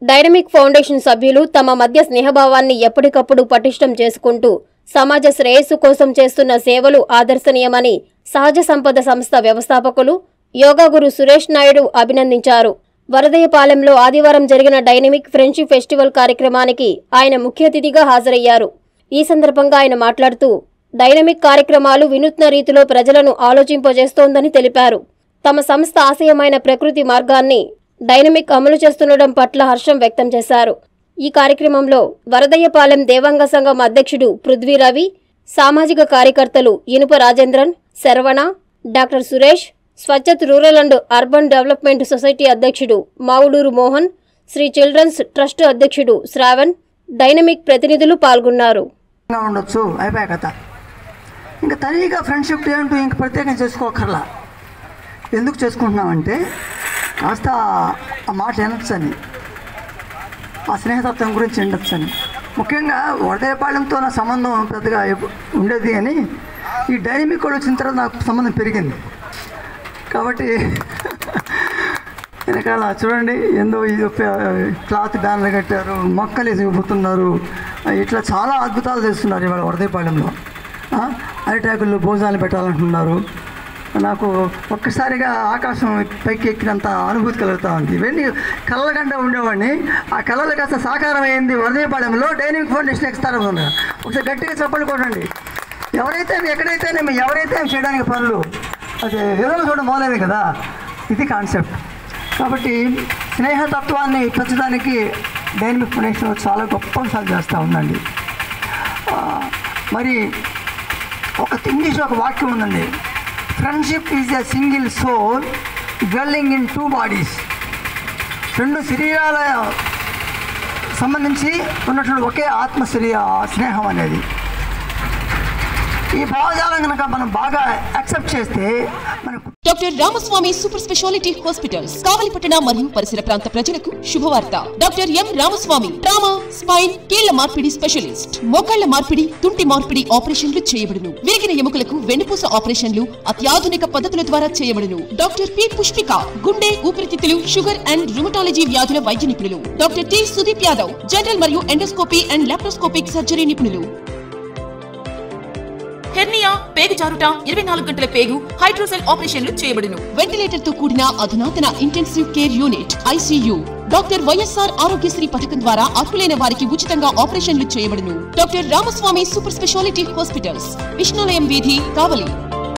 dynamic foundation సభ్యులు తమ మధ్య స్నేహభావాన్ని ఎప్పటికప్పుడు పటిష్టం చేసుకుంటూ సమాజ శ్రేయస్సు కోసం చేస్తున్న సేవలు ఆదర్శనీయమని సహజ సంపద సంస్థ వ్యవస్థాపకులు యోగా గురు సురేష్ నాయుడు అభినందించారు వరదయ్యపాలెంలో ఆదివారం జరిగిన డైనమిక్ ఫ్రెండ్షిప్ ఫెస్టివల్ కార్యక్రమానికి ఆయన ముఖ్య అతిథిగా హాజరయ్యారు ఈ సందర్భంగా ఆయన మాట్లాడుతూ డైనమిక్ కార్యక్రమాలు వినూత్న రీతిలో ప్రజలను ఆలోచింపజేస్తోందని తెలిపారు తమ సంస్థ ఆశయమైన ప్రకృతి మార్గాన్ని డైనమిక్ అమలు చేస్తుండడం పట్ల హర్షం వ్యక్తం చేశారు ఈ కార్యక్రమంలో వరదయ్యపాలెం దేవాంగ సంఘం అధ్యక్షుడు పృథ్వీ రవి సామాజిక కార్యకర్తలు ఇనుప Rajendran Sharavana doctor Suresh Swachhat rural and urban development society అధ్యక్షుడు మావుడూరు మోహన్ శ్రీ చిల్డ్రన్స్ ట్రస్ట్ అధ్యక్షుడు శ్రావణ్ డైనమిక్ ప్రతినిధులు పాల్గొన్నారు గా ఉండొచ్చు అయిపోయా కథ ఇంకా తనీగా ఫ్రెండ్షిప్ డే అంటూ ఇంక ప్రత్యేకం చేసుకోకర్లా ఎందుకు చేసుకుంటున్నామంటే కాస్త ఆ మాట వినొచ్చని ఆ స్నేహతత్వం గురించి వినొచ్చని ముఖ్యంగా వడదేపాళెంతో నా సంబంధం పెద్దగా ఎప్పు- ఉండేది అని ఈ డైనమిక్ కూడా వచ్చిన తర్వాత నాకు సంబంధం పెరిగింది కాబట్టి వెనకాల చూడండి ఏందో ఇది ఒక క్లాత్ బ్యానర్ కట్టారు మొక్కలు ఎదుగుతున్నారు ఇట్లా చాలా అద్భుతాలు చేస్తున్నారు ఇవాళ వరదపాలెంలో అరిటాకుల్లో భోజనాలు పెట్టాలంటున్నారు నాకు ఒక్కసారిగా ఆకాశం పైకి ఎక్కినంత అనుభూతి కలుగుతూ ఉంది ఇవన్నీ కళ్ళగంట ఉండేవాడిని ఆ కళలు కాస్త సాకారం అయింది వరదపాలెంలో డైనింగ్ ఫౌండేషన్ ఎక్స్తారం ఒకసారి గట్టిగా చెప్పండి కొట్టండి ఎవరైతే ఎక్కడైతే ఎవరైతే చేయడానికి పనులు అది వివరాలు చూడడం మొదలైంది కదా ఇది కాన్సెప్ట్ కాబట్టి స్నేహతత్వాన్ని పెంచడానికి డైనమిక్ ఫౌండేషన్ చాలా గొప్ప సాగు చేస్తూ ఉందండి ఆ, మరి ఒక ఇంగ్లీష్లో ఒక వాక్యం ఉందండి friendship is a single soul dwelling in two bodies రెండు శరీరాల సంబంధించి ఉన్నటువంటి ఒకే ఆత్మ శరీర స్నేహం అనేది ఈ భావజాలం కనుక మనం బాగా యాక్సెప్ట్ చేస్తే మనకు doctor Ramaswamy super speciality hospitals కావలిపట్టణ మరియు పరిసర ప్రాంత ప్రజలకు శుభవార్త doctor M Ramaswamy trauma spine కీళ్ల మార్పిడి స్పెషలిస్ట్ మోకాళ్ల మార్పిడి తుంటి మార్పిడి ఆపరేషన్లు చేయబడును విరిగిన ఎముకలకు వెన్నుపూస ఆపరేషన్లు అత్యాధునిక పద్ధతుల ద్వారా చేయబడును డాక్టర్ పి పుష్పిక గుండె ఊపిరితిత్తులు షుగర్ అండ్ రుమటాలజీ వ్యాధుల వైద్య నిపుణులు doctor T Sudeep Yadav general మరియు ఎండోస్కోపీ అండ్ లాప్రోస్కోపిక్ సర్జరీ నిపుణులు హెర్నియా పేగు జారుట ఇరవై నాలుగు గంటల పేగు హైడ్రోసెల్ ఆపరేషన్లు చేయబడును వెంటిలేటర్ తో కూడిన అధునాతన intensive care unit ICU doctor YSR Aarogyasri పథకం ద్వారా అర్హులైన వారికి ఉచితంగా ఆపరేషన్లు చేయబడును doctor Ramaswamy super speciality hospitals విష్ణులయం వీధి కావలి